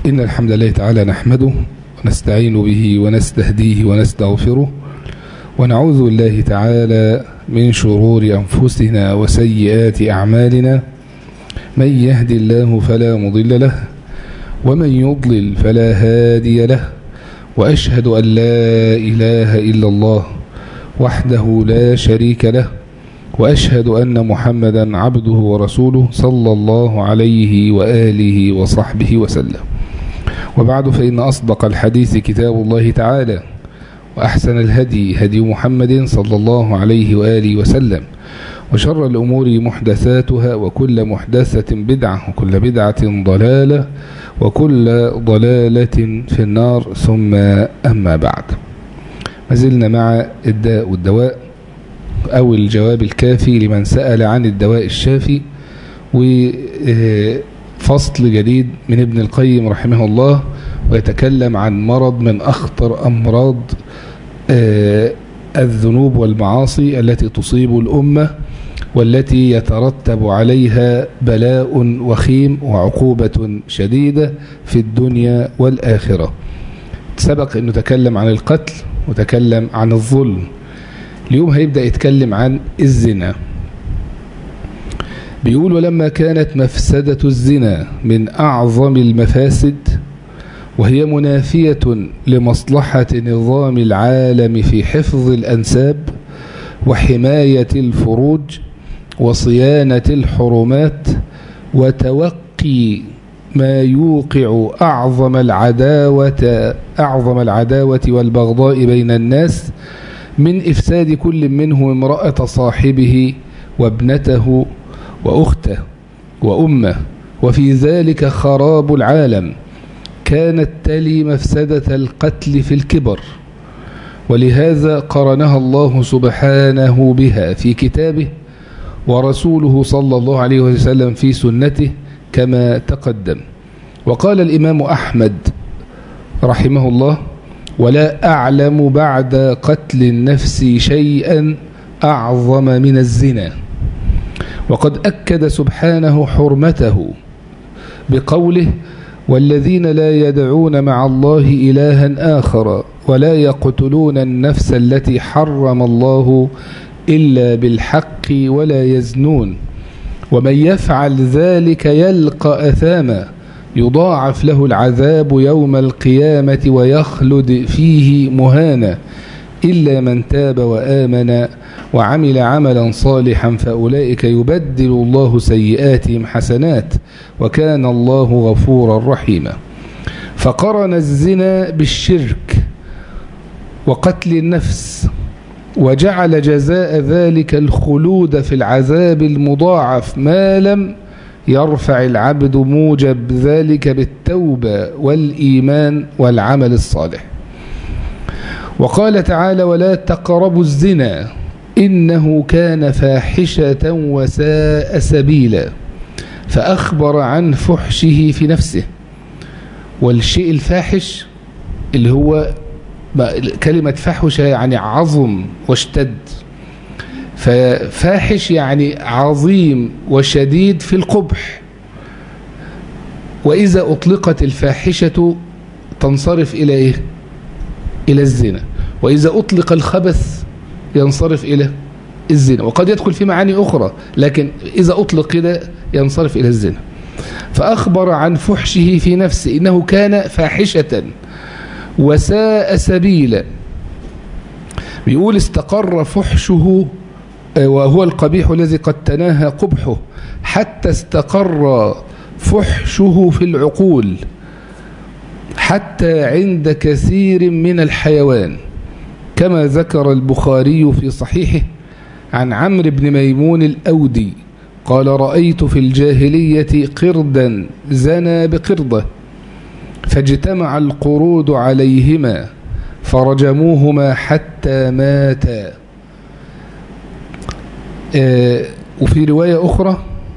إن الحمد لله تعالى نحمده ونستعين به ونستهديه ونستغفره ونعوذ بالله تعالى من شرور أنفسنا وسيئات أعمالنا من يهد الله فلا مضل له ومن يضلل فلا هادي له وأشهد أن لا إله إلا الله وحده لا شريك له وأشهد أن محمدا عبده ورسوله صلى الله عليه وآله وصحبه وسلم وبعد فإن أصدق الحديث كتاب الله تعالى وأحسن الهدي هدي محمد صلى الله عليه وآله وسلم وشر الأمور محدثاتها وكل محدثة بدعة وكل بدعة ضلالة وكل ضلالة في النار ثم أما بعد ما زلنا مع الداء والدواء أو الجواب الكافي لمن سأل عن الدواء الشافي وفصل جديد من ابن القيم رحمه الله ويتكلم عن مرض من أخطر أمراض الذنوب والمعاصي التي تصيب الأمة والتي يترتب عليها بلاء وخيم وعقوبة شديدة في الدنيا والآخرة سبق أنه تكلم عن القتل وتكلم عن الظلم اليوم هيبدأ يتكلم عن الزنا بيقول ولما كانت مفسدة الزنا من أعظم المفاسد وهي منافية لمصلحة نظام العالم في حفظ الأنساب وحماية الفروج وصيانة الحرمات وتوقي ما يوقع أعظم العداوة أعظم العداوة والبغضاء بين الناس من إفساد كل منهم امرأة صاحبه وابنته وأخته وأمه وفي ذلك خراب العالم كانت تلي مفسدة القتل في الكبر ولهذا قرنها الله سبحانه بها في كتابه ورسوله صلى الله عليه وسلم في سنته كما تقدم وقال الإمام أحمد رحمه الله ولا أعلم بعد قتل النفس شيئا أعظم من الزنا وقد أكد سبحانه حرمته بقوله والذين لا يدعون مع الله إلها آخر ولا يقتلون النفس التي حرم الله إلا بالحق ولا يزنون ومن يفعل ذلك يلقى أثاما يضاعف له العذاب يوم القيامة ويخلد فيه مهانا إلا من تاب وآمن وعمل عملا صالحا فأولئك يبدل الله سيئاتهم حسنات وكان الله غفورا رحيما فقرن الزنا بالشرك وقتل النفس وجعل جزاء ذلك الخلود في العذاب المضاعف ما لم يرفع العبد موجب ذلك بالتوبة والإيمان والعمل الصالح وقال تعالى ولا تقربوا الزنا إنه كان فاحشة وساء سبيلا فأخبر عن فحشه في نفسه والشيء الفاحش اللي هو كلمة فحش يعني عظم واشتد ففاحش يعني عظيم وشديد في القبح وإذا أطلقت الفاحشة تنصرف إلى إيه؟ إلى الزنا وإذا أطلق الخبث ينصرف إلى الزنا وقد يدخل في معاني أخرى لكن إذا أطلق كده ينصرف إلى الزنا فأخبر عن فحشه في نفسه إنه كان فاحشة وساء سبيلا بيقول استقر فحشه وهو القبيح الذي قد تناهى قبحه حتى استقر فحشه في العقول حتى عند كثير من الحيوان كما ذكر البخاري في صحيحه عن عمرو بن ميمون الأودي قال رأيت في الجاهلية قردا زنى بقرده فاجتمع القرود عليهما فرجموهما حتى ماتا آه وفي رواية أخرى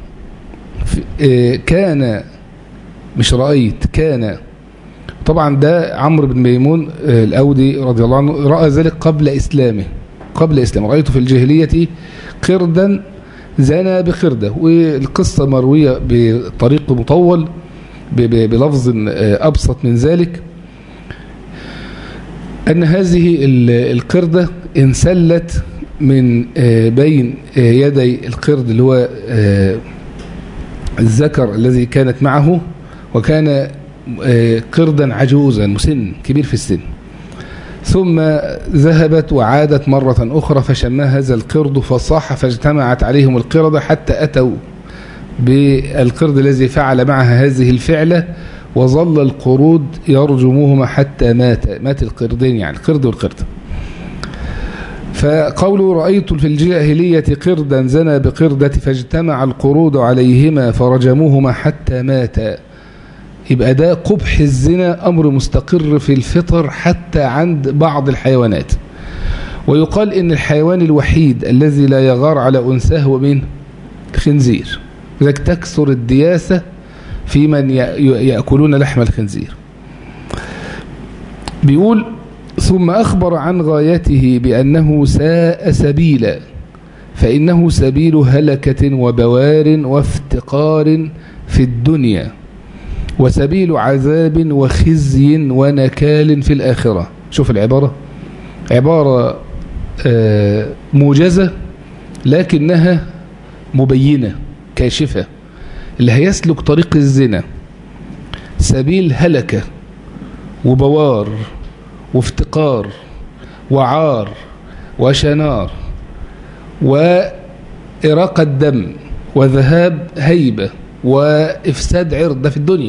آه كان مش رأيت كان طبعا ده عمرو بن ميمون آه الأودي رضي الله عنه رأى ذلك قبل إسلامه قبل إسلامه رأيته في الجاهلية قردا زنى بقردة والقصة مروية بطريق مطول بلفظ أبسط من ذلك أن هذه القردة انسلت من بين يدي القرد اللي هو الذكر الذي كانت معه وكان قردا عجوزا مسن كبير في السن ثم ذهبت وعادت مرة أخرى فشمها هذا القرد فصاح فاجتمعت عليهم القردة حتى أتوا بالقرد الذي فعل معها هذه الفعلة وظل القرود يرجموهما حتى مات مات القردين يعني القرد والقرد فقوله رأيت في الجاهلية قردا زنى بقردة فاجتمع القرود عليهما فرجموهما حتى ماتا يبقى ده قبح الزنا أمر مستقر في الفطر حتى عند بعض الحيوانات ويقال إن الحيوان الوحيد الذي لا يغار على أنثاه هو مين؟ الخنزير لذلك تكثر الدياسة في من يأكلون لحم الخنزير بيقول ثم أخبر عن غايته بأنه ساء سبيلا فإنه سبيل هلكة وبوار وافتقار في الدنيا وسبيل عذاب وخزي ونكال في الآخرة شوف العبارة عبارة موجزة لكنها مبينة كاشفة اللي هيسلك طريق الزنا سبيل هلكة وبوار وافتقار وعار وشنار وإراقة دم وذهاب هيبة وإفساد عرض ده في الدنيا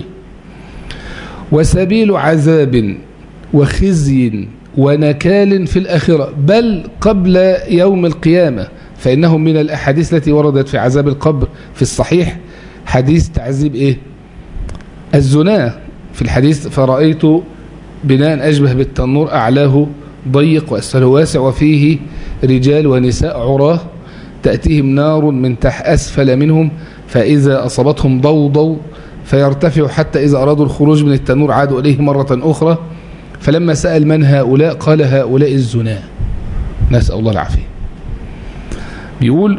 وسبيل عذاب وخزي ونكال في الآخرة بل قبل يوم القيامة فإنهم من الأحاديث التي وردت في عذاب القبر في الصحيح حديث تعذيب إيه الزنا في الحديث فرأيت بناء أشبه بالتنور أعلاه ضيق وأسفله واسع وفيه رجال ونساء عراه تأتيهم نار من تحت أسفل منهم فإذا أصابتهم ضوضوا فيرتفع حتى إذا أرادوا الخروج من التنور عادوا إليه مرة أخرى فلما سأل من هؤلاء قال هؤلاء الزنا نسأل الله العافية بيقول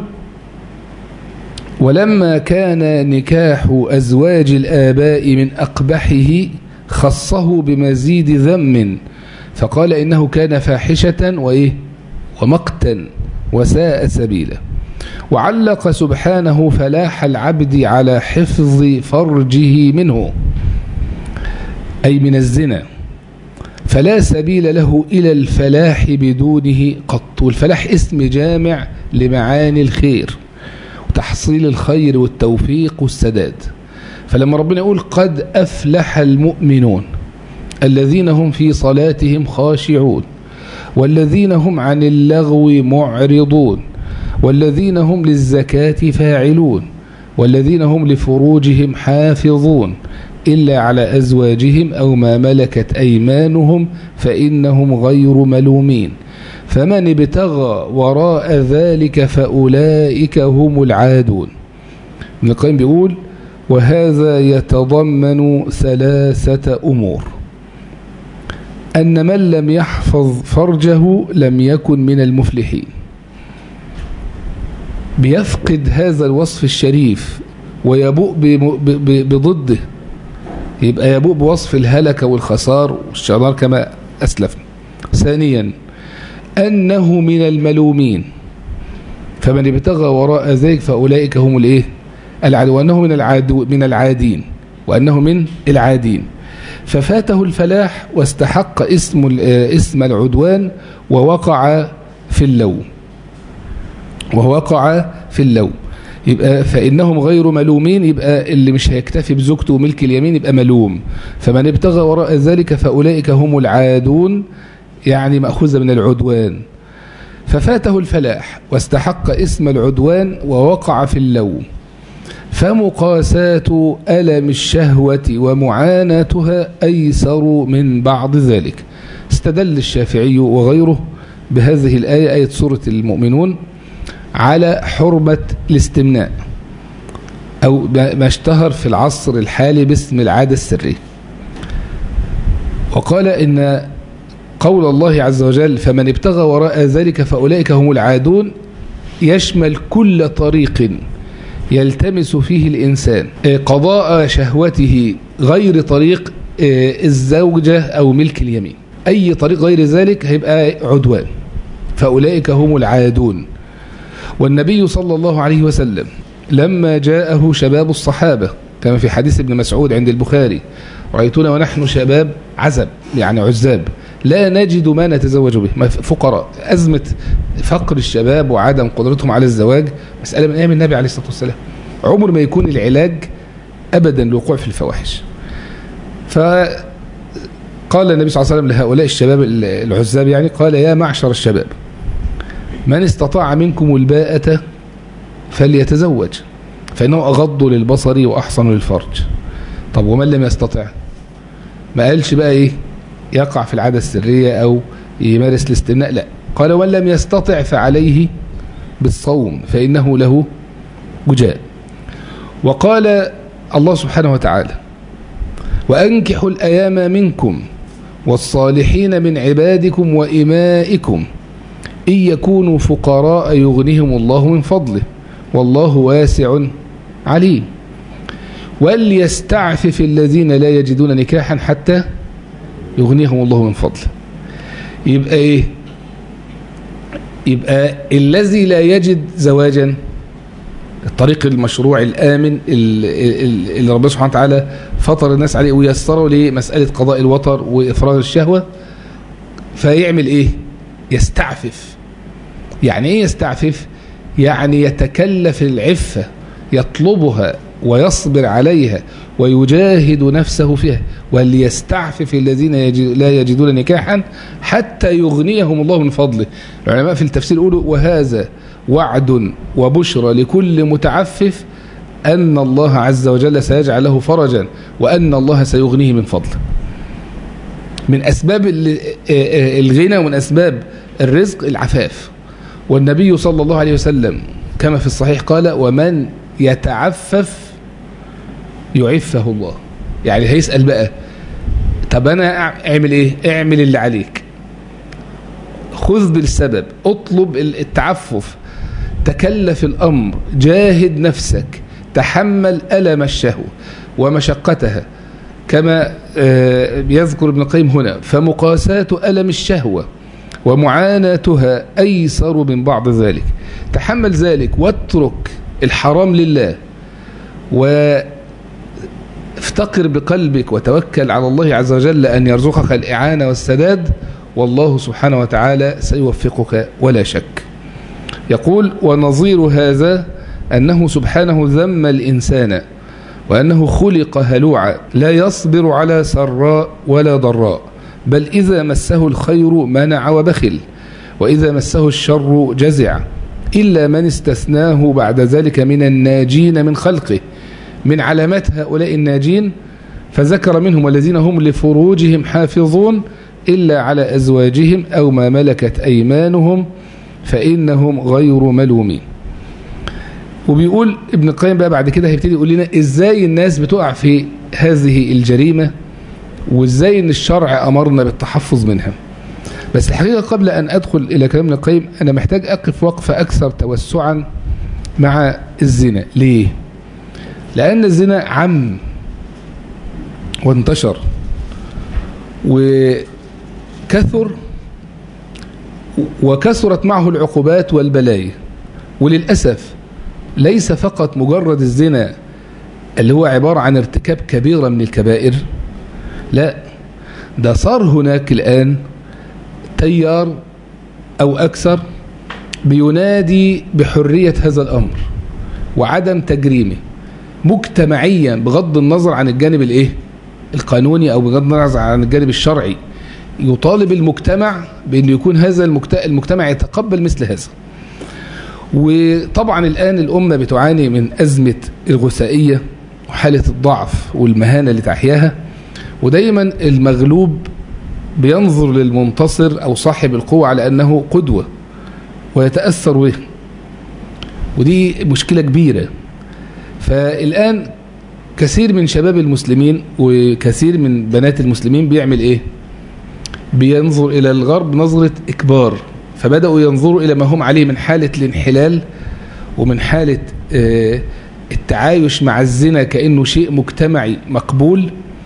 ولما كان نكاح أزواج الآباء من أقبحه خصه بمزيد ذم فقال إنه كان فاحشة وإيه ومقتا وساء سبيلا وعلق سبحانه فلاح العبد على حفظ فرجه منه أي من الزنا فلا سبيل له إلى الفلاح بدونه قط والفلاح اسم جامع لمعاني الخير وتحصيل الخير والتوفيق والسداد فلما ربنا يقول قد أفلح المؤمنون الذين هم في صلاتهم خاشعون والذين هم عن اللغو معرضون والذين هم للزكاة فاعلون والذين هم لفروجهم حافظون إلا على أزواجهم أو ما ملكت أيمانهم فإنهم غير ملومين فمن ابتغى وراء ذلك فأولئك هم العادون ابن القيم بيقول وهذا يتضمن ثلاثة أمور أن من لم يحفظ فرجه لم يكن من المفلحين بيفقد هذا الوصف الشريف ويبوء بضده يبقى يبوء بوصف الهلكة والخسار والشرار كما أسلفنا ثانيا أنه من الملومين فمن ابتغى وراء ذلك فأولئك هم الإيه العدو وأنه من العادو من العادين وأنه من العادين ففاته الفلاح واستحق اسم اسم العدوان ووقع في اللوم ووقع في اللوم يبقى فإنهم غير ملومين يبقى اللي مش هيكتفي بزوجته وملك اليمين يبقى ملوم فمن ابتغى وراء ذلك فأولئك هم العادون يعني مأخوذة من العدوان ففاته الفلاح واستحق اسم العدوان ووقع في اللوم فمقاساة ألم الشهوة ومعاناتها أيسر من بعض ذلك استدل الشافعي وغيره بهذه الآية آية سورة المؤمنون على حرمة الاستمناء أو ما اشتهر في العصر الحالي باسم العادة السرية وقال إن قول الله عز وجل فمن ابتغى وراء ذلك فأولئك هم العادون يشمل كل طريق يلتمس فيه الإنسان قضاء شهوته غير طريق الزوجة أو ملك اليمين أي طريق غير ذلك هيبقى عدوان فأولئك هم العادون والنبي صلى الله عليه وسلم لما جاءه شباب الصحابة كما في حديث ابن مسعود عند البخاري رأيتنا ونحن شباب عزب يعني عزاب لا نجد ما نتزوج به فقراء أزمة فقر الشباب وعدم قدرتهم على الزواج مسألة من أيام النبي عليه الصلاة والسلام عمر ما يكون العلاج أبدا للوقوع في الفواحش فقال النبي صلى الله عليه وسلم لهؤلاء الشباب العزاب يعني قال يا معشر الشباب من استطاع منكم الباءة فليتزوج فإنه أغض للبصر وأحصن للفرج طب ومن لم يستطع ما قالش بقى إيه يقع في العادة السرية أو يمارس الاستمناء لا قال ومن لم يستطع فعليه بالصوم فإنه له وجاء وقال الله سبحانه وتعالى وأنكحوا الأيام منكم والصالحين من عبادكم وإمائكم إن يكونوا فقراء يغنيهم الله من فضله والله واسع عليم وليستعفف الذين لا يجدون نكاحا حتى يغنيهم الله من فضله يبقى ايه يبقى الذي لا يجد زواجا الطريق المشروع الآمن اللي ربنا سبحانه وتعالى فطر الناس عليه ويسره لمسألة قضاء الوطر وإفراغ الشهوة فيعمل إيه يستعفف يعني إيه يستعفف يعني يتكلف العفة يطلبها ويصبر عليها ويجاهد نفسه فيها وليستعفف الذين يجد لا يجدون نكاحا حتى يغنيهم الله من فضله العلماء في التفسير يقولوا وهذا وعد وبشرى لكل متعفف أن الله عز وجل سيجعل له فرجا وأن الله سيغنيه من فضله من أسباب الغنى ومن أسباب الرزق العفاف والنبي صلى الله عليه وسلم كما في الصحيح قال ومن يتعفف يعفه الله يعني هيسأل بقى طب أنا أعمل إيه اعمل اللي عليك خذ بالسبب اطلب التعفف تكلف الأمر جاهد نفسك تحمل ألم الشهوة ومشقتها كما يذكر ابن القيم هنا فمقاساة ألم الشهوة ومعاناتها أيسر من بعض ذلك تحمل ذلك واترك الحرام لله وافتقر بقلبك وتوكل على الله عز وجل أن يرزقك الإعانة والسداد والله سبحانه وتعالى سيوفقك ولا شك يقول ونظير هذا أنه سبحانه ذم الإنسان وأنه خلق هلوعا لا يصبر على سراء ولا ضراء بل إذا مسه الخير منع وبخل وإذا مسه الشر جزع إلا من استثناه بعد ذلك من الناجين من خلقه من علامات هؤلاء الناجين فذكر منهم الذين هم لفروجهم حافظون إلا على أزواجهم أو ما ملكت أيمانهم فإنهم غير ملومين وبيقول ابن القيم بقى بعد كده هيبتدي يقول لنا ازاي الناس بتقع في هذه الجريمة وازاي ان الشرع امرنا بالتحفظ منها بس الحقيقة قبل ان ادخل الى كلام ابن القيم انا محتاج اقف وقفة اكثر توسعا مع الزنا ليه لان الزنا عم وانتشر وكثر وكثرت معه العقوبات والبلايا وللأسف ليس فقط مجرد الزنا اللي هو عبارة عن ارتكاب كبيرة من الكبائر لا ده صار هناك الآن تيار أو أكثر بينادي بحرية هذا الأمر وعدم تجريمه مجتمعيا بغض النظر عن الجانب الايه القانوني أو بغض النظر عن الجانب الشرعي يطالب المجتمع بأن يكون هذا المجتمع يتقبل مثل هذا وطبعا الآن الأمة بتعاني من أزمة الغثائية وحالة الضعف والمهانة اللي تحياها ودايما المغلوب بينظر للمنتصر أو صاحب القوة على أنه قدوة ويتأثر به ودي مشكلة كبيرة فالآن كثير من شباب المسلمين وكثير من بنات المسلمين بيعمل إيه بينظر إلى الغرب نظرة إكبار فبدأوا ينظروا إلى ما هم عليه من حالة الانحلال ومن حالة التعايش مع الزنا كأنه شيء مجتمعي مقبول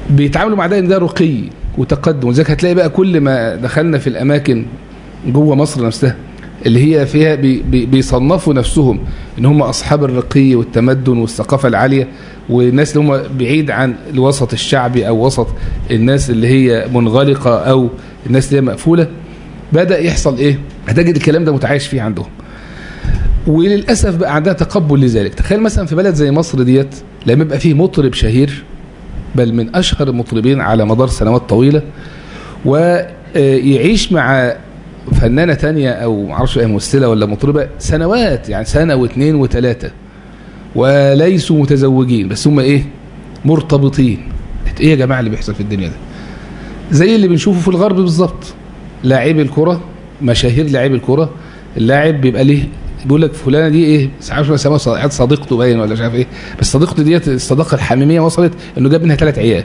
بيتعاملوا مع ده ان ده رقي وتقدم ولذلك هتلاقي بقى كل ما دخلنا في الاماكن جوه مصر نفسها اللي هي فيها بي بي بيصنفوا نفسهم ان هم اصحاب الرقي والتمدن والثقافه العاليه والناس اللي هم بعيد عن الوسط الشعبي او وسط الناس اللي هي منغلقه او الناس اللي هي مقفوله بدا يحصل ايه هتجد الكلام ده متعايش فيه عندهم وللاسف بقى عندها تقبل لذلك تخيل مثلا في بلد زي مصر ديت لما يبقى فيه مطرب شهير بل من اشهر المطربين على مدار سنوات طويله ويعيش مع فنانة تانية او معرفش ايه ممثلة ولا مطربة سنوات يعني سنة واثنين وثلاثة وليسوا متزوجين بس هم ايه مرتبطين ايه يا جماعة اللي بيحصل في الدنيا ده زي اللي بنشوفه في الغرب بالظبط لاعبي الكرة مشاهير لاعبي الكرة اللاعب بيبقى ليه بيقول لك فلانه دي ايه مش عارف اسمها صديقته باين ولا مش عارف ايه بس صديقته ديت الصداقه الحميميه وصلت انه جاب منها ثلاث عيال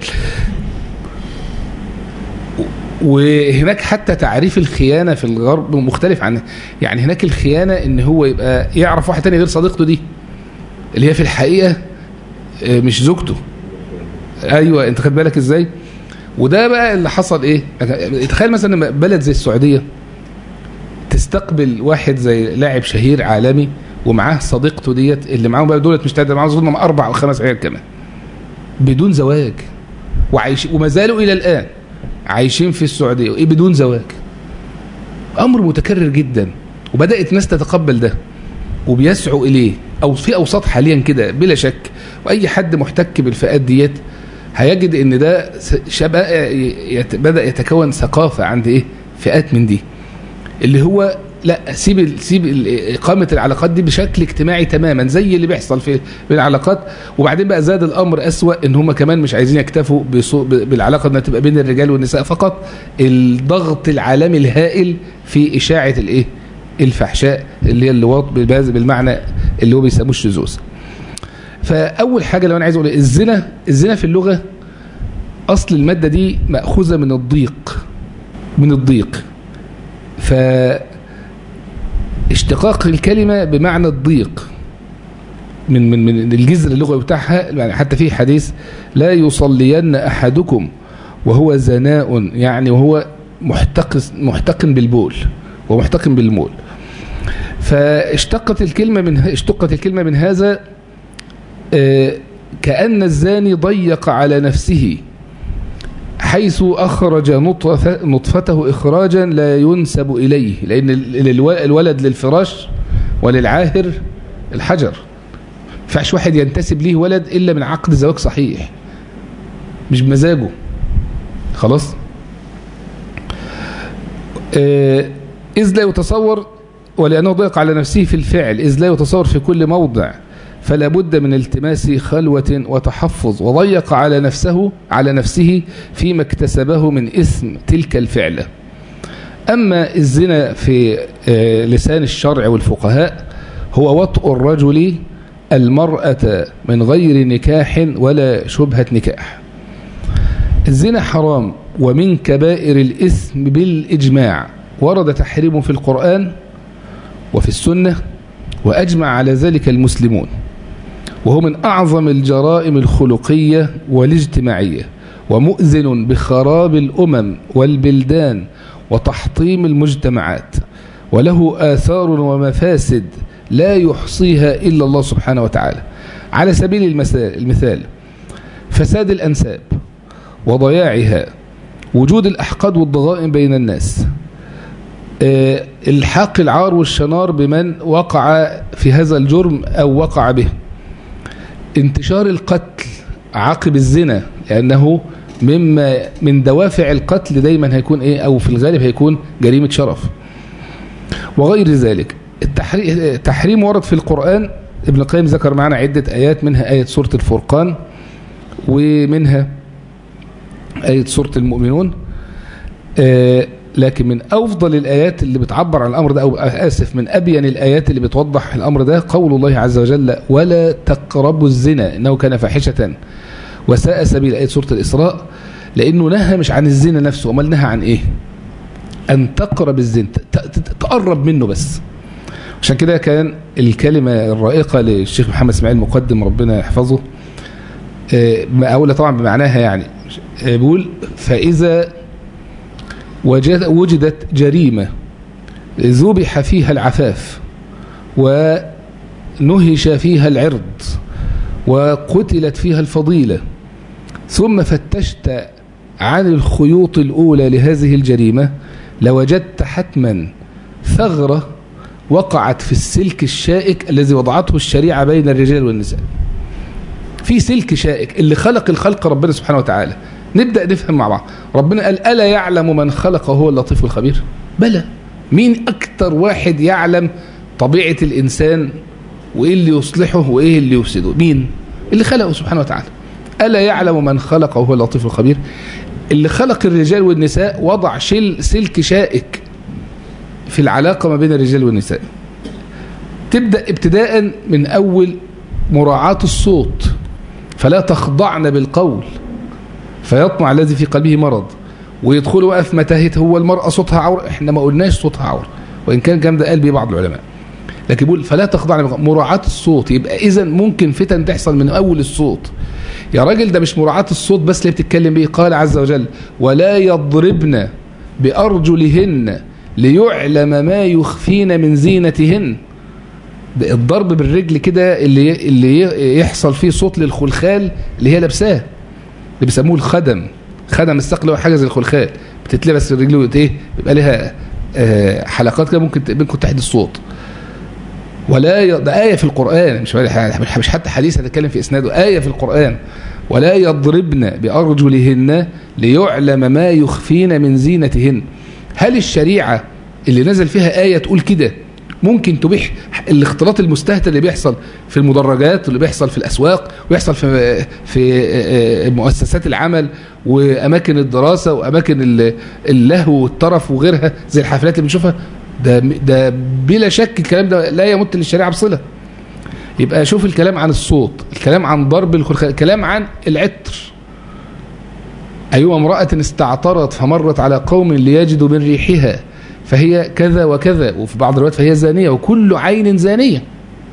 وهناك حتى تعريف الخيانة في الغرب مختلف عن يعني هناك الخيانة ان هو يبقى يعرف واحد تاني غير صديقته دي اللي هي في الحقيقة مش زوجته ايوه انت خد بالك ازاي وده بقى اللي حصل ايه تخيل مثلا بلد زي السعودية تستقبل واحد زي لاعب شهير عالمي ومعاه صديقته ديت اللي معاهم بقى دولت مش معاه ظلم اربع او خمس عيال كمان بدون زواج وعايش وما زالوا الى الان عايشين في السعودية وإيه بدون زواج أمر متكرر جدا وبدأت ناس تتقبل ده وبيسعوا إليه أو في أوساط حاليا كده بلا شك وأي حد محتك بالفئات ديت هيجد ان ده شبه بدأ يتكون ثقافة عند ايه فئات من دي اللي هو لا سيب سيب اقامه العلاقات دي بشكل اجتماعي تماما زي اللي بيحصل في العلاقات وبعدين بقى زاد الامر اسوا ان هم كمان مش عايزين يكتفوا بالعلاقه انها تبقى بين الرجال والنساء فقط الضغط العالمي الهائل في اشاعه الايه الفحشاء اللي هي اللواط بالمعنى اللي هو بيسموه الشذوذ فاول حاجه لو انا عايز اقول الزنا الزنا في اللغه اصل الماده دي ماخوذه من الضيق من الضيق ف اشتقاق الكلمة بمعنى الضيق من من من الجذر اللغوي بتاعها يعني حتى في حديث لا يصلين أحدكم وهو زناء يعني وهو محتقن محتقن بالبول ومحتقن بالمول فاشتقت الكلمة من اشتقت الكلمة من هذا كأن الزاني ضيق على نفسه حيث أخرج نطفته إخراجا لا ينسب إليه لأن الولد للفراش وللعاهر الحجر فعش واحد ينتسب ليه ولد إلا من عقد زواج صحيح مش بمزاجه خلاص إذ لا يتصور ولأنه ضيق على نفسه في الفعل إذ لا يتصور في كل موضع فلا بد من التماس خلوة وتحفظ وضيق على نفسه على نفسه فيما اكتسبه من اسم تلك الفعلة أما الزنا في لسان الشرع والفقهاء هو وطء الرجل المرأة من غير نكاح ولا شبهة نكاح الزنا حرام ومن كبائر الإثم بالإجماع ورد تحريمه في القرآن وفي السنة وأجمع على ذلك المسلمون وهو من أعظم الجرائم الخلقية والاجتماعية ومؤذن بخراب الأمم والبلدان وتحطيم المجتمعات وله آثار ومفاسد لا يحصيها إلا الله سبحانه وتعالى على سبيل المثال, المثال فساد الأنساب وضياعها وجود الأحقاد والضغائن بين الناس الحاق العار والشنار بمن وقع في هذا الجرم أو وقع به انتشار القتل عقب الزنا لأنه مما من دوافع القتل دايما هيكون ايه او في الغالب هيكون جريمة شرف وغير ذلك التحريم ورد في القرآن ابن القيم ذكر معنا عدة آيات منها آية سورة الفرقان ومنها آية سورة المؤمنون آه لكن من أفضل الآيات اللي بتعبر عن الأمر ده أو آسف من أبين الآيات اللي بتوضح الأمر ده قول الله عز وجل ولا تقربوا الزنا إنه كان فاحشة وساء سبيل آية سورة الإسراء لأنه نهى مش عن الزنا نفسه أمال نهى عن إيه أن تقرب الزنا تقرب منه بس عشان كده كان الكلمة الرائقة للشيخ محمد اسماعيل مقدم ربنا يحفظه أولى طبعا بمعناها يعني بيقول فإذا وجد وجدت جريمة ذبح فيها العفاف ونهش فيها العرض وقتلت فيها الفضيلة ثم فتشت عن الخيوط الأولى لهذه الجريمة لوجدت حتما ثغرة وقعت في السلك الشائك الذي وضعته الشريعة بين الرجال والنساء في سلك شائك اللي خلق الخلق ربنا سبحانه وتعالى نبدأ نفهم مع بعض ربنا قال ألا يعلم من خلق هو اللطيف الخبير بلى مين أكتر واحد يعلم طبيعة الإنسان وإيه اللي يصلحه وإيه اللي يفسده مين اللي خلقه سبحانه وتعالى ألا يعلم من خلق وهو اللطيف الخبير اللي خلق الرجال والنساء وضع شل سلك شائك في العلاقة ما بين الرجال والنساء تبدأ ابتداء من أول مراعاة الصوت فلا تخضعن بالقول فيطمع الذي في قلبه مرض ويدخلوا بقى في متاهة هو المرأة صوتها عور احنا ما قلناش صوتها عور وإن كان الكلام ده قال به بعض العلماء لكن بيقول فلا تخضعن بالقول مراعاة الصوت يبقى إذا ممكن فتن تحصل من أول الصوت يا راجل ده مش مراعاة الصوت بس اللي بتتكلم به قال عز وجل ولا يضربن بأرجلهن ليعلم ما يخفين من زينتهن ده الضرب بالرجل كده اللي اللي يحصل فيه صوت للخلخال اللي هي لابساه اللي بيسموه الخدم خدم الساق هو حاجه زي الخلخال بتتلبس الرجل ايه بيبقى لها آه حلقات كده ممكن ممكن تحدي الصوت ولا ي... ده آية في القرآن مش مش حتى حديث هتتكلم في إسناده آية في القرآن ولا يضربن بأرجلهن ليعلم ما يخفين من زينتهن هل الشريعة اللي نزل فيها آية تقول كده ممكن تبيح الاختلاط المستهتر اللي بيحصل في المدرجات واللي بيحصل في الأسواق ويحصل في في مؤسسات العمل وأماكن الدراسة وأماكن اللهو والطرف وغيرها زي الحفلات اللي بنشوفها ده ده بلا شك الكلام ده لا يمت للشريعة بصلة يبقى شوف الكلام عن الصوت الكلام عن ضرب الخلخال الكلام عن العطر أيوة امرأة استعطرت فمرت على قوم ليجدوا من ريحها فهي كذا وكذا وفي بعض الروايات فهي زانية وكل عين زانية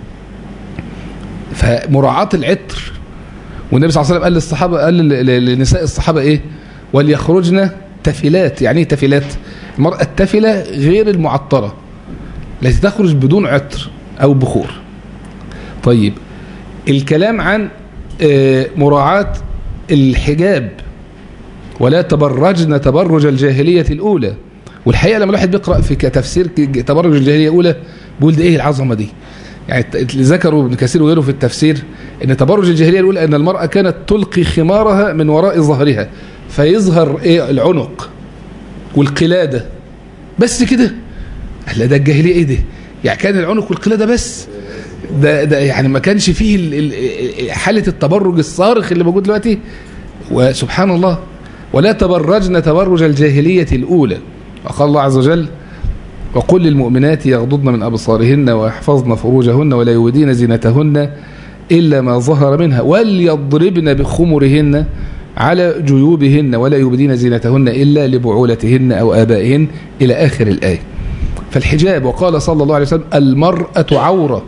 فمراعاة العطر والنبي صلى الله عليه وسلم قال للصحابة قال لنساء الصحابة ايه وليخرجن تفلات يعني ايه تفلات المرأة التفلة غير المعطرة التي تخرج بدون عطر او بخور طيب الكلام عن مراعاة الحجاب ولا تبرجن تبرج الجاهلية الأولى والحقيقة لما الواحد بيقرأ في تفسير تبرج الجاهلية الأولى بيقول ده إيه العظمة دي يعني ذكروا ابن كثير وغيره في التفسير ان تبرج الجاهلية الأولى أن المرأة كانت تلقي خمارها من وراء ظهرها فيظهر إيه العنق والقلادة بس كده لا ده الجاهلية إيه ده يعني كان العنق والقلادة بس ده, ده يعني ما كانش فيه حالة التبرج الصارخ اللي موجود دلوقتي وسبحان الله ولا تبرجن تبرج الجاهلية الأولى وقال الله عز وجل وقل للمؤمنات يغضضن من أبصارهن ويحفظن فروجهن ولا يودين زينتهن إلا ما ظهر منها وليضربن بخمرهن على جيوبهن ولا يبدين زينتهن إلا لبعولتهن أو آبائهن إلى آخر الآية فالحجاب وقال صلى الله عليه وسلم المرأة عورة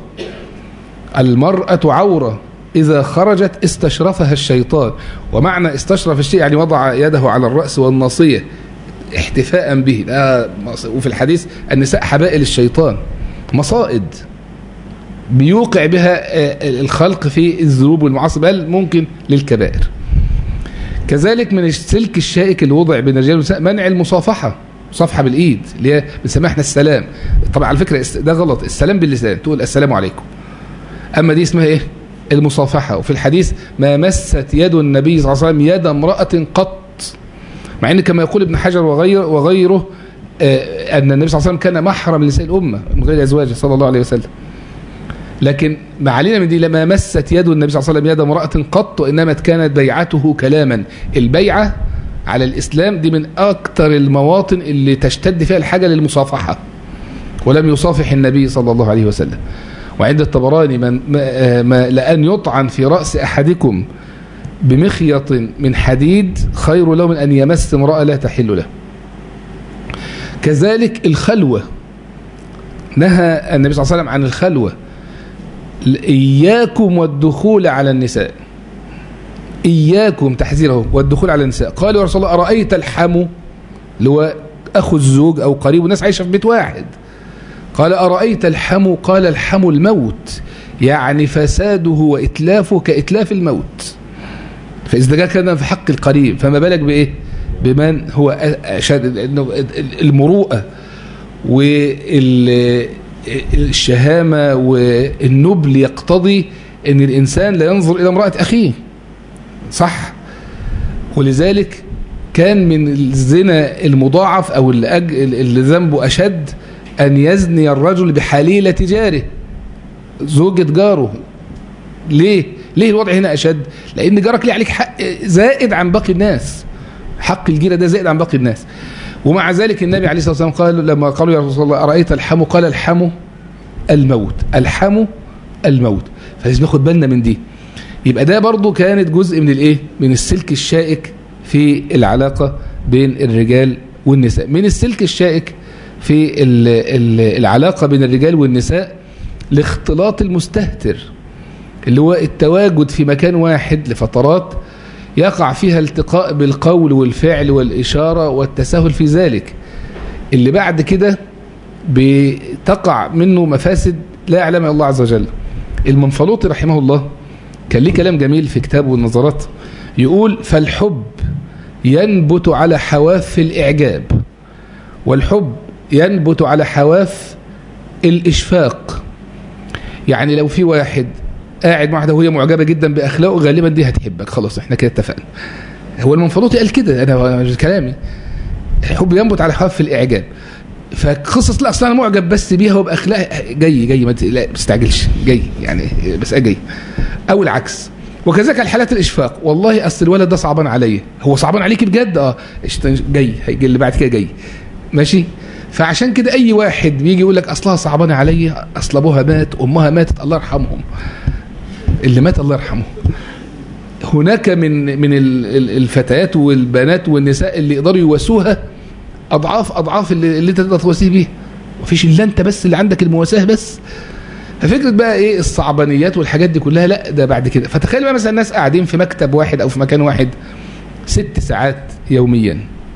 المرأة عورة إذا خرجت استشرفها الشيطان ومعنى استشرف الشيء يعني وضع يده على الرأس والناصية احتفاء به وفي الحديث النساء حبائل الشيطان مصائد بيوقع بها الخلق في الذنوب والمعاصي بل ممكن للكبائر كذلك من السلك الشائك اللي وضع بين الرجال والنساء منع المصافحة مصافحة بالإيد اللي هي بنسميها احنا السلام طبعا على فكرة ده غلط السلام باللسان تقول السلام عليكم أما دي اسمها إيه المصافحة وفي الحديث ما مست يد النبي صلى الله عليه وسلم يد امرأة قط مع ان كما يقول ابن حجر وغير وغيره آه أن النبي صلى الله عليه وسلم كان محرم لنساء الأمة من غير أزواجه صلى الله عليه وسلم لكن ما علينا من دي لما مست يد النبي صلى الله عليه وسلم يد امرأة قط وإنما كانت بيعته كلاما البيعة على الإسلام دي من أكثر المواطن اللي تشتد فيها الحاجة للمصافحة ولم يصافح النبي صلى الله عليه وسلم وعند الطبراني من ما ما لأن يطعن في رأس أحدكم بمخيط من حديد خير له من أن يمس امرأة لا تحل له كذلك الخلوة نهى النبي صلى الله عليه وسلم عن الخلوة إياكم والدخول على النساء إياكم تحذيره والدخول على النساء قالوا يا رسول الله أرأيت الحمو اللي هو أخو الزوج أو قريب الناس عايشة في بيت واحد قال أرأيت الحمو قال الحمو الموت يعني فساده وإتلافه كإتلاف الموت فإذا جاء كان في حق القريب فما بالك بإيه بمن هو أشد المروءة والشهامة والنبل يقتضي أن الإنسان لا ينظر إلى امرأة أخيه صح ولذلك كان من الزنا المضاعف أو اللي, أج... اللي ذنبه أشد أن يزني الرجل بحليلة جاره زوجة جاره ليه؟ ليه الوضع هنا أشد؟ لأن جارك ليه عليك حق زائد عن باقي الناس حق الجيرة ده زائد عن باقي الناس ومع ذلك النبي عليه الصلاة والسلام قال لما قالوا يا رسول الله أرأيت الحمو قال الحمو الموت الحمو الموت فلازم ناخد بالنا من دي يبقى ده برضو كانت جزء من الايه من السلك الشائك في العلاقة بين الرجال والنساء من السلك الشائك في العلاقة بين الرجال والنساء الاختلاط المستهتر اللي هو التواجد في مكان واحد لفترات يقع فيها التقاء بالقول والفعل والإشارة والتساهل في ذلك اللي بعد كده بتقع منه مفاسد لا يعلمها الله عز وجل المنفلوطي رحمه الله كان ليه كلام جميل في كتابه النظرات يقول فالحب ينبت على حواف الإعجاب والحب ينبت على حواف الإشفاق يعني لو في واحد قاعد مع واحده وهي معجبه جدا باخلاقه غالبا دي هتحبك خلاص احنا كده اتفقنا هو المنفلوطي قال كده انا مش كلامي الحب ينبت على حواف الاعجاب فقصص لا اصل انا معجب بس بيها وباخلاقها جاي جاي ما لا تستعجلش جاي يعني بس جاي او العكس وكذلك الحالات الاشفاق والله اصل الولد ده صعبان عليا هو صعبان عليك بجد اه جاي هيجي اللي بعد كده جاي ماشي فعشان كده اي واحد بيجي يقول لك اصلها صعبانه عليا اصل ابوها مات امها ماتت الله يرحمهم اللي مات الله يرحمه هناك من من الفتيات والبنات والنساء اللي يقدروا يواسوها اضعاف اضعاف اللي, اللي انت تقدر تواسيه بيه مفيش الا انت بس اللي عندك المواساه بس ففكره بقى ايه الصعبانيات والحاجات دي كلها لا ده بعد كده فتخيل بقى مثلا الناس قاعدين في مكتب واحد او في مكان واحد ست ساعات يوميا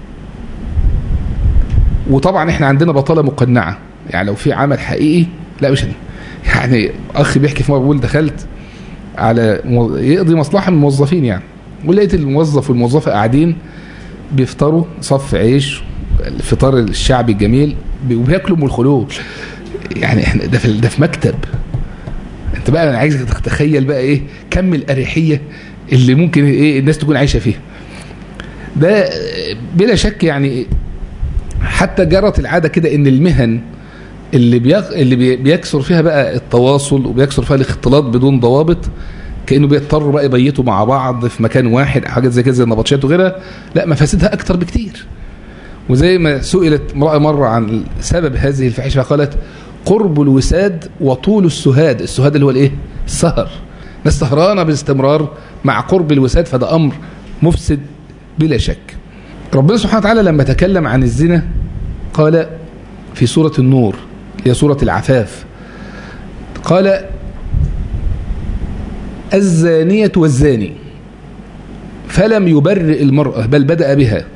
وطبعا احنا عندنا بطاله مقنعه يعني لو في عمل حقيقي لا مش يعني اخ بيحكي في مره بيقول دخلت على يقضي مصلحه من الموظفين يعني ولقيت الموظف والموظفه قاعدين بيفطروا صف عيش الفطار الشعبي الجميل وبياكلوا ام الخلول يعني احنا ده في ده في مكتب انت بقى انا عايزك تتخيل بقى ايه كم الاريحيه اللي ممكن ايه الناس تكون عايشه فيها ده بلا شك يعني حتى جرت العاده كده ان المهن اللي بيغ... اللي بيكسر فيها بقى التواصل وبيكسر فيها الاختلاط بدون ضوابط كانه بيضطروا بقى يبيتوا مع بعض في مكان واحد حاجات زي كده زي النبطشات وغيرها لا مفاسدها اكتر بكتير وزي ما سئلت امراه مره عن سبب هذه الفاحشه فقالت قرب الوساد وطول السهاد السهاد اللي هو الايه السهر ناس سهرانه باستمرار مع قرب الوساد فده امر مفسد بلا شك ربنا سبحانه وتعالى لما تكلم عن الزنا قال في سورة النور هي سورة العفاف قال الزانية والزاني فلم يبرئ المرأة بل بدأ بها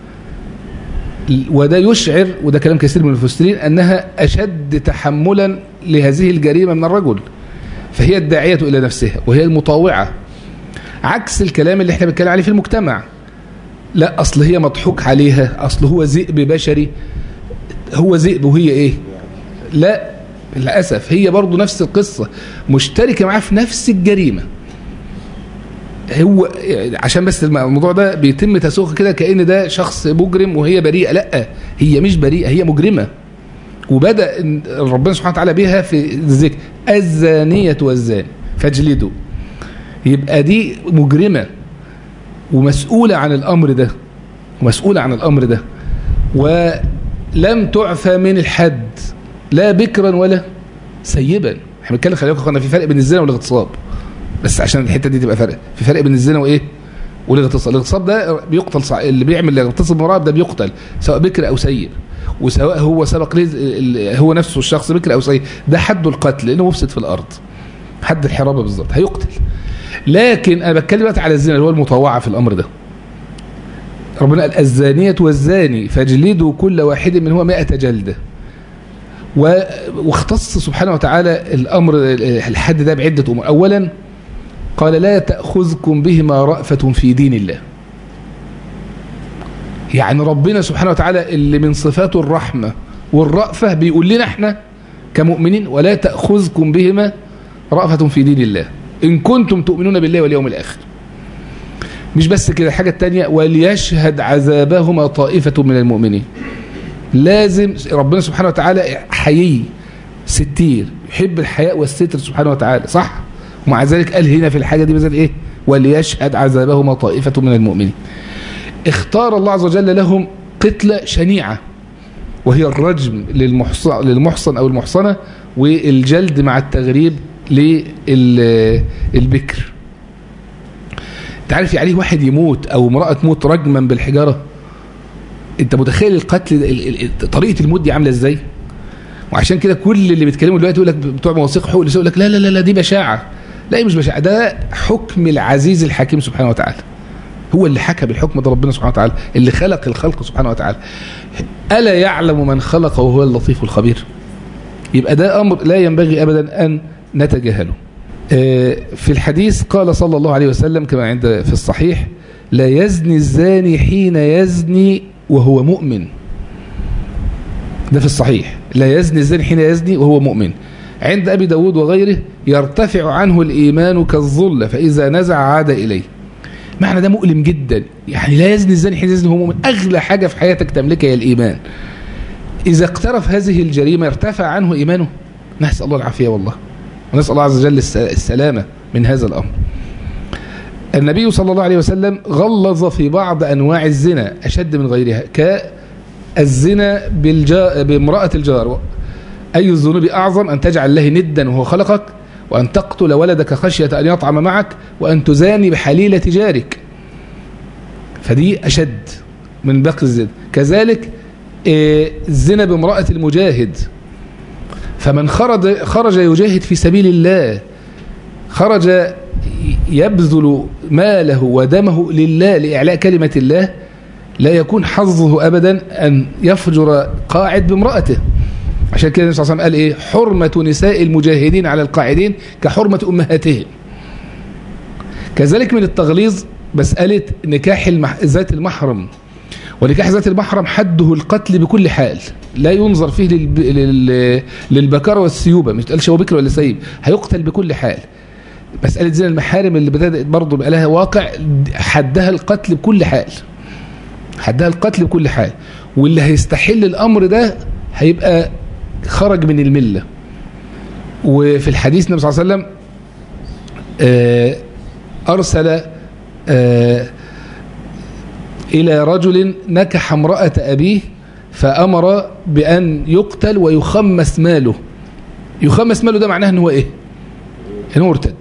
وده يشعر وده كلام كثير من المفسرين أنها أشد تحملا لهذه الجريمة من الرجل فهي الداعية إلى نفسها وهي المطاوعة عكس الكلام اللي احنا بنتكلم عليه في المجتمع لا أصل هي مضحوك عليها أصل هو ذئب بشري هو ذئب وهي ايه لا للأسف هي برضو نفس القصة مشتركة معاه في نفس الجريمة هو عشان بس الموضوع ده بيتم تسوق كده كأن ده شخص مجرم وهي بريئة لا هي مش بريئة هي مجرمة وبدأ ربنا سبحانه وتعالى بها في الذكر الزانية والزاني فاجلدوا يبقى دي مجرمة ومسؤولة عن الأمر ده ومسؤولة عن الأمر ده ولم تعفى من الحد لا بكرا ولا سيبا احنا بنتكلم خلي بالكم في فرق بين الزنا والاغتصاب بس عشان الحته دي تبقى فرق في فرق بين الزنا وايه والاغتصاب الاغتصاب ده بيقتل صع... اللي بيعمل اغتصاب امراه ده بيقتل سواء بكر او سيب وسواء هو سبق ليه هو نفسه الشخص بكر او سيب ده حده القتل لانه مفسد في الارض حد الحرابه بالظبط هيقتل لكن انا بتكلم دلوقتي على الزنا اللي هو المطوعه في الامر ده ربنا قال الزانية والزاني فاجلدوا كل واحد منهما 100 جلدة واختص سبحانه وتعالى الأمر الحد ده بعدة أمور أولا قال لا تأخذكم بهما رأفة في دين الله يعني ربنا سبحانه وتعالى اللي من صفاته الرحمة والرأفة بيقول لنا احنا كمؤمنين ولا تأخذكم بهما رأفة في دين الله إن كنتم تؤمنون بالله واليوم الآخر مش بس كده الحاجة التانية وليشهد عذابهما طائفة من المؤمنين لازم ربنا سبحانه وتعالى حيي ستير يحب الحياء والستر سبحانه وتعالى صح ومع ذلك قال هنا في الحاجة دي مثلا ايه وليشهد عذابهما طائفة من المؤمنين اختار الله عز وجل لهم قتلة شنيعة وهي الرجم للمحصن, للمحصن أو المحصنة والجلد مع التغريب للبكر تعرف يعني واحد يموت أو امرأة تموت رجما بالحجارة انت متخيل القتل طريقة الموت دي عاملة ازاي وعشان كده كل اللي بيتكلموا دلوقتي يقول لك بتوع مواثيق حقوق يقول لك لا لا لا دي بشاعة لا مش بشاعة ده حكم العزيز الحكيم سبحانه وتعالى هو اللي حكى بالحكم ده ربنا سبحانه وتعالى اللي خلق الخلق سبحانه وتعالى ألا يعلم من خلق وهو اللطيف الخبير يبقى ده أمر لا ينبغي أبدا أن نتجاهله في الحديث قال صلى الله عليه وسلم كما عند في الصحيح لا يزني الزاني حين يزني وهو مؤمن ده في الصحيح لا يزني الزاني حين يزني وهو مؤمن عند أبي داود وغيره يرتفع عنه الإيمان كالظل فإذا نزع عاد إليه معنى ده مؤلم جدا يعني لا يزني الزاني حين يزني وهو مؤمن أغلى حاجة في حياتك تملكها هي الإيمان إذا اقترف هذه الجريمة يرتفع عنه إيمانه نسأل الله العافية والله ونسأل الله عز وجل السلامة من هذا الأمر النبي صلى الله عليه وسلم غلظ في بعض أنواع الزنا أشد من غيرها كالزنا بالجا... بامرأة الجار أي الذنوب أعظم أن تجعل الله ندا وهو خلقك وأن تقتل ولدك خشية أن يطعم معك وأن تزاني بحليلة جارك فدي أشد من باقي الزنا كذلك الزنا بامرأة المجاهد فمن خرج, خرج يجاهد في سبيل الله خرج يبذل ماله ودمه لله لإعلاء كلمة الله لا يكون حظه أبدا أن يفجر قاعد بامرأته عشان كده النبي صلى الله عليه وسلم قال إيه حرمة نساء المجاهدين على القاعدين كحرمة أمهاتهم كذلك من التغليظ مسألة نكاح المح... ذات المحرم ونكاح ذات المحرم حده القتل بكل حال لا ينظر فيه للب... لل... للبكارة والسيوبة مش تقالش هو بكر ولا سيب هيقتل بكل حال مسألة زنا المحارم اللي بدأت برضه بقى لها واقع حدها القتل بكل حال حدها القتل بكل حال واللي هيستحل الأمر ده هيبقى خرج من الملة وفي الحديث النبي صلى الله عليه وسلم أرسل إلى رجل نكح امرأة أبيه فأمر بأن يقتل ويخمس ماله يخمس ماله ده معناه أنه إيه أنه مرتد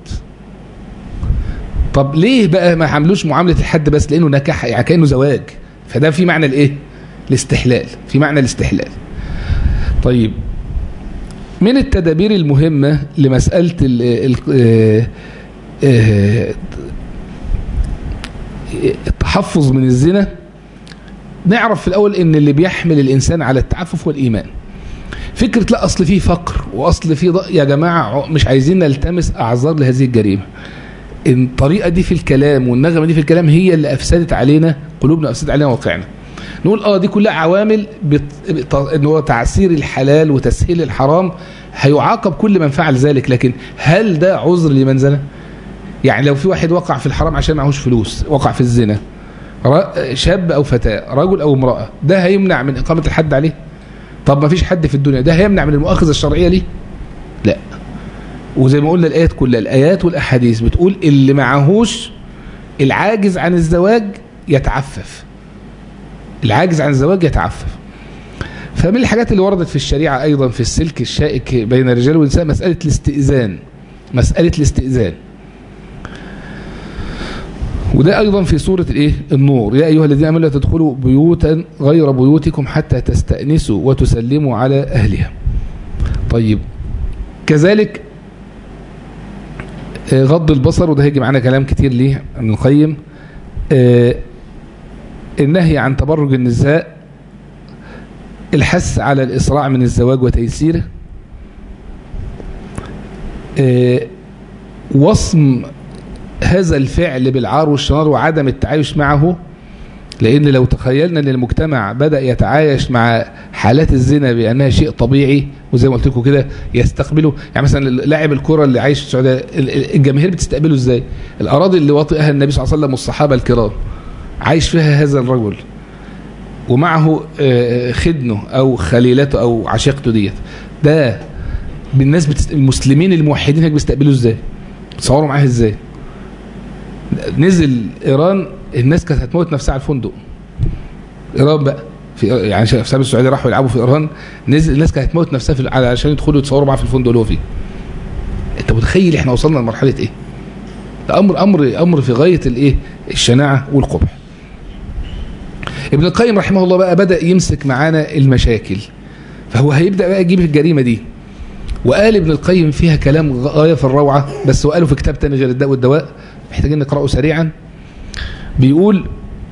طب ليه بقى ما عملوش معاملة الحد بس لأنه نكح يعني كأنه زواج فده في معنى الإيه الاستحلال في معنى الاستحلال طيب من التدابير المهمة لمسألة ال ال التحفظ من الزنا نعرف في الأول ان اللي بيحمل الإنسان على التعفف والإيمان فكرة لا أصل فيه فقر وأصل فيه ضق يا جماعة مش عايزين نلتمس أعذار لهذه الجريمة الطريقة دي في الكلام والنغمة دي في الكلام هي اللي أفسدت علينا قلوبنا أفسدت علينا واقعنا نقول اه دي كلها عوامل بت... بت... ان هو تعسير الحلال وتسهيل الحرام هيعاقب كل من فعل ذلك لكن هل ده عذر لمن زنى يعني لو في واحد وقع في الحرام عشان معهوش فلوس وقع في الزنا شاب او فتاة رجل او امرأة ده هيمنع من اقامة الحد عليه طب ما فيش حد في الدنيا ده هيمنع من المؤاخذة الشرعية ليه لا وزي ما قلنا الايات كلها الايات والاحاديث بتقول اللي معهوش العاجز عن الزواج يتعفف العاجز عن الزواج يتعفف فمن الحاجات اللي وردت في الشريعة أيضا في السلك الشائك بين الرجال والنساء مسألة الاستئذان مسألة الاستئذان وده أيضا في سورة الإيه؟ النور يا أيها الذين آمنوا لا تدخلوا بيوتا غير بيوتكم حتى تستأنسوا وتسلموا على أهلها طيب كذلك آه، غض البصر وده هيجي معانا كلام كتير ليه ابن القيم آه، النهي عن تبرج النساء الحث على الإسراع من الزواج وتيسيره آه، وصم هذا الفعل بالعار والشنار وعدم التعايش معه لأن لو تخيلنا أن المجتمع بدأ يتعايش مع حالات الزنا بأنها شيء طبيعي وزي ما قلت لكم كده يستقبله يعني مثلا لاعب الكرة اللي عايش في السعودية الجماهير بتستقبله ازاي الأراضي اللي واطئها النبي صلى الله عليه وسلم والصحابة الكرام عايش فيها هذا الرجل ومعه آه، خدنه أو خليلته أو عشيقته ديت ده بالناس بتست... المسلمين الموحدين هناك بيستقبلوا ازاي تصوروا معاه ازاي نزل ايران الناس كانت هتموت نفسها على الفندق ايران بقى في يعني شباب السعوديه راحوا يلعبوا في ايران نزل الناس كانت هتموت نفسها في عشان يدخلوا يتصوروا معاه في الفندق اللي هو فيه انت متخيل احنا وصلنا لمرحله ايه ده امر امر امر في غايه الايه الشناعه والقبح ابن القيم رحمه الله بقى بدا يمسك معانا المشاكل فهو هيبدا بقى يجيب الجريمه دي وقال ابن القيم فيها كلام غايه في الروعه بس وقاله في كتاب تاني غير الداء والدواء محتاجين نقراه سريعا بيقول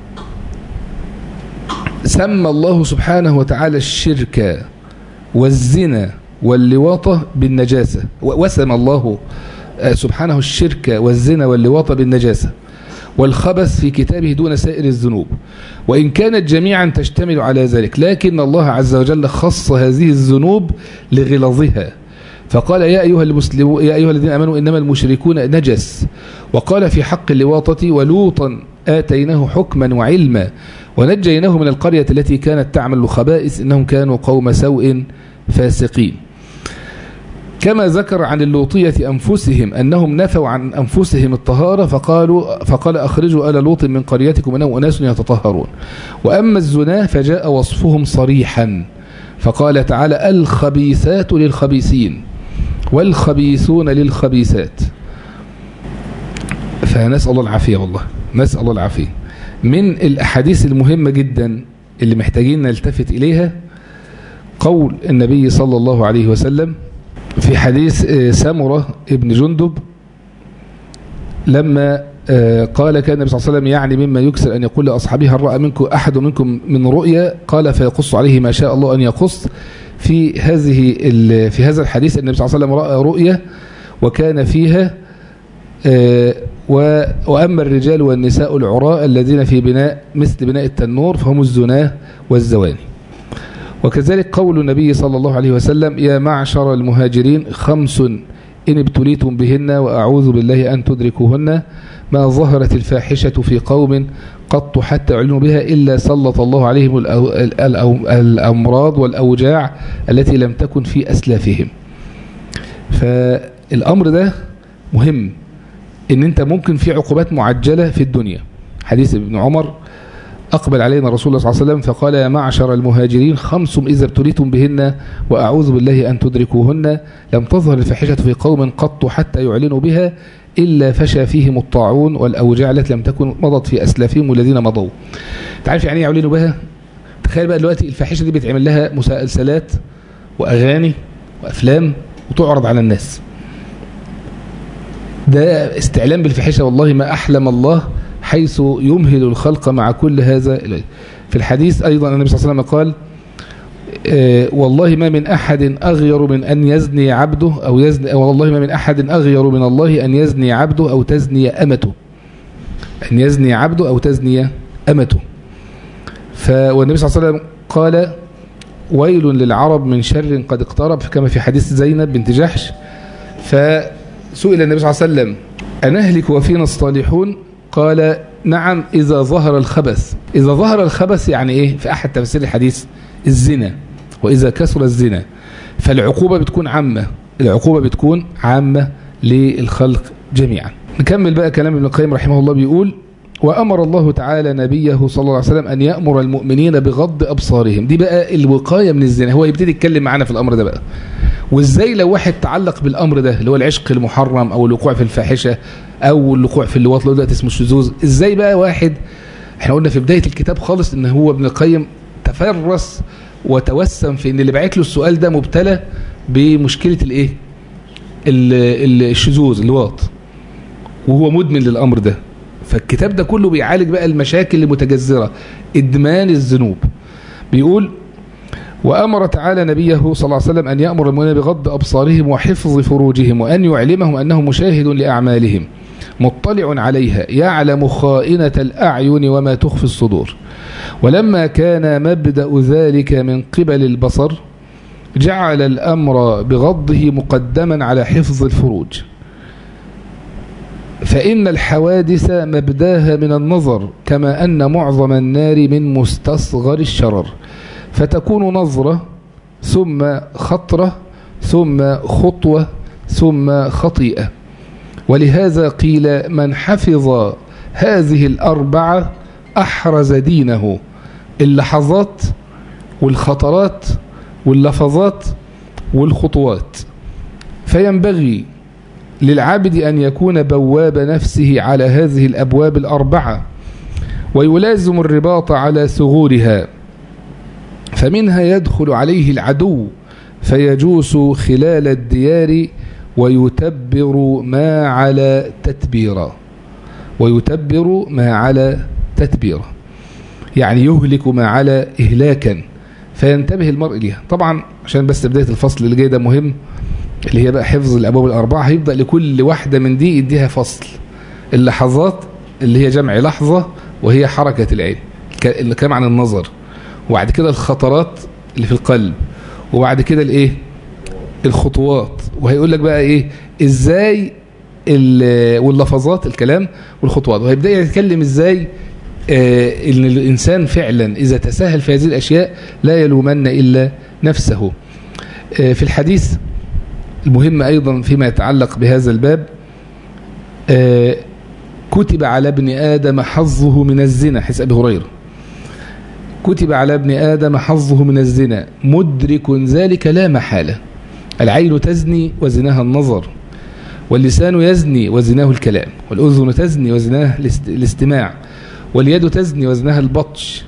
سمى الله سبحانه وتعالى الشرك والزنا واللواطة بالنجاسة وسمى الله سبحانه الشرك والزنا واللواطة بالنجاسة والخبث في كتابه دون سائر الذنوب وإن كانت جميعا تشتمل على ذلك لكن الله عز وجل خص هذه الذنوب لغلظها فقال يا أيها المسلمون يا أيها الذين آمنوا إنما المشركون نجس وقال في حق اللواطة ولوطا آتيناه حكما وعلما ونجيناه من القرية التي كانت تعمل الخبائث إنهم كانوا قوم سوء فاسقين كما ذكر عن اللوطية أنفسهم أنهم نفوا عن أنفسهم الطهارة فقالوا فقال أخرجوا آل لوط من قريتكم إنهم أناس يتطهرون وأما الزنا فجاء وصفهم صريحا فقال تعالى الخبيثات للخبيثين والخبيثون للخبيثات فنسأل الله العافية والله نسأل الله العافية من الأحاديث المهمة جدا اللي محتاجين نلتفت إليها قول النبي صلى الله عليه وسلم في حديث سمرة ابن جندب لما قال كان النبي صلى الله عليه وسلم يعني مما يكسر أن يقول لأصحابه هل رأى منكم أحد منكم من رؤيا قال فيقص عليه ما شاء الله أن يقص في هذه في هذا الحديث النبي صلى الله عليه وسلم رأى رؤيا وكان فيها وأما الرجال والنساء العراء الذين في بناء مثل بناء التنور فهم الزناه والزواني وكذلك قول النبي صلى الله عليه وسلم يا معشر المهاجرين خمس إن ابتليتم بهن وأعوذ بالله أن تدركوهن ما ظهرت الفاحشة في قوم قط حتى علموا بها إلا سلط الله عليهم الأمراض والأوجاع التي لم تكن في أسلافهم فالأمر ده مهم ان انت ممكن في عقوبات معجلة في الدنيا حديث ابن عمر أقبل علينا رسول الله صلى الله عليه وسلم فقال يا معشر المهاجرين خمس إذا ابتليتم بهن وأعوذ بالله أن تدركوهن لم تظهر الفاحشة في قوم قط حتى يعلنوا بها إلا فشى فيهم الطاعون والأوجاع التي لم تكن مضت في أسلافهم والذين مضوا تعرف يعني يعلنوا بها تخيل بقى دلوقتي الفاحشة دي بيتعمل لها مسلسلات وأغاني وأفلام وتعرض على الناس ده استعلام بالفحشة والله ما أحلم الله حيث يمهل الخلق مع كل هذا في الحديث أيضا النبي صلى الله عليه وسلم قال آه والله ما من أحد أغير من أن يزني عبده أو يزني والله ما من أحد أغير من الله أن يزني عبده أو تزني أمته أن يزني عبده أو تزني أمته والنبي صلى الله عليه وسلم قال ويل للعرب من شر قد اقترب كما في حديث زينب بنت جحش فسئل النبي صلى الله عليه وسلم أنهلك وفينا الصالحون قال نعم إذا ظهر الخبث إذا ظهر الخبث يعني إيه في أحد تفسير الحديث الزنا وإذا كسر الزنا فالعقوبة بتكون عامة العقوبة بتكون عامة للخلق جميعا نكمل بقى كلام ابن القيم رحمه الله بيقول وأمر الله تعالى نبيه صلى الله عليه وسلم أن يأمر المؤمنين بغض أبصارهم دي بقى الوقاية من الزنا هو يبتدي يتكلم معانا في الأمر ده بقى وازاي لو واحد تعلق بالأمر ده اللي هو العشق المحرم أو الوقوع في الفاحشة أو الوقوع في اللواط لو دلوقتي اسمه الشذوذ ازاي بقى واحد احنا قلنا في بداية الكتاب خالص ان هو ابن القيم تفرس وتوسم في ان اللي بعت له السؤال ده مبتلى بمشكلة الايه الشذوذ اللواط وهو مدمن للأمر ده فالكتاب ده كله بيعالج بقى المشاكل المتجذرة إدمان الذنوب بيقول وأمر تعالى نبيه صلى الله عليه وسلم أن يأمر المؤمنين بغض أبصارهم وحفظ فروجهم وأن يعلمهم أنه مشاهد لأعمالهم مطلع عليها يعلم خائنة الأعين وما تخفي الصدور ولما كان مبدأ ذلك من قبل البصر جعل الأمر بغضه مقدما على حفظ الفروج فإن الحوادث مبداها من النظر كما أن معظم النار من مستصغر الشرر فتكون نظرة ثم خطرة ثم خطوة ثم خطيئة ولهذا قيل من حفظ هذه الأربعة أحرز دينه اللحظات والخطرات واللفظات والخطوات فينبغي للعبد أن يكون بواب نفسه على هذه الأبواب الأربعة ويلازم الرباط على ثغورها فمنها يدخل عليه العدو فيجوس خلال الديار ويتبر ما على تتبيرا ويتبر ما على تتبيرا يعني يهلك ما على إهلاكا فينتبه المرء ليها طبعا عشان بس بداية الفصل اللي جاي ده مهم اللي هي بقى حفظ الأبواب الأربعة هيبدأ لكل واحدة من دي يديها فصل اللحظات اللي هي جمع لحظة وهي حركة العين الكلام عن النظر وبعد كده الخطرات اللي في القلب وبعد كده الايه الخطوات وهيقول لك بقى ايه ازاي واللفظات الكلام والخطوات وهيبدأ يتكلم ازاي آه ان الانسان فعلا اذا تساهل في هذه الاشياء لا يلومن الا نفسه آه في الحديث المهم ايضا فيما يتعلق بهذا الباب آه كتب على ابن ادم حظه من الزنا حيث ابي هريره كتب على ابن آدم حظه من الزنا مدرك ذلك لا محالة العين تزني وزناها النظر واللسان يزني وزناه الكلام والأذن تزني وزناه الاستماع واليد تزني وزناها البطش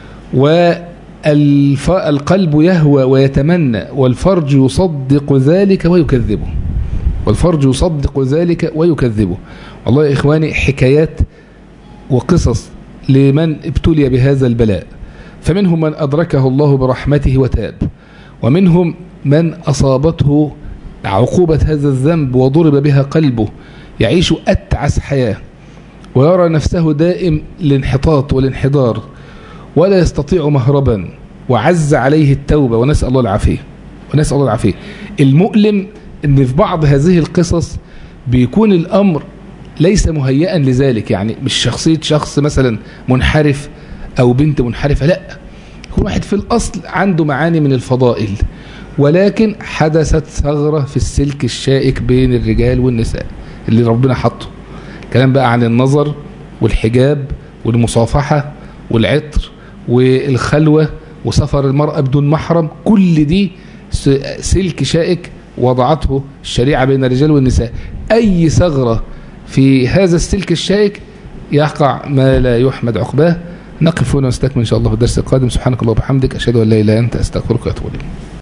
والقلب يهوى ويتمنى والفرج يصدق ذلك ويكذبه والفرج يصدق ذلك ويكذبه والله يا إخواني حكايات وقصص لمن ابتلي بهذا البلاء فمنهم من أدركه الله برحمته وتاب ومنهم من أصابته عقوبة هذا الذنب وضرب بها قلبه يعيش أتعس حياة ويرى نفسه دائم الانحطاط والانحدار ولا يستطيع مهربا وعز عليه التوبة ونسأل الله العافية ونسأل الله العافية المؤلم ان في بعض هذه القصص بيكون الأمر ليس مهيئا لذلك يعني مش شخصية شخص مثلا منحرف أو بنت منحرفة لا يكون واحد في الأصل عنده معاني من الفضائل ولكن حدثت ثغرة في السلك الشائك بين الرجال والنساء اللي ربنا حطه كلام بقى عن النظر والحجاب والمصافحة والعطر والخلوة وسفر المرأة بدون محرم كل دي سلك شائك وضعته الشريعة بين الرجال والنساء أي ثغرة في هذا السلك الشائك يقع ما لا يحمد عقباه نقف هنا ونستكمل إن شاء الله في الدرس القادم سبحانك الله وبحمدك أشهد أن لا إله إلا أنت أستغفرك وأتوب إليك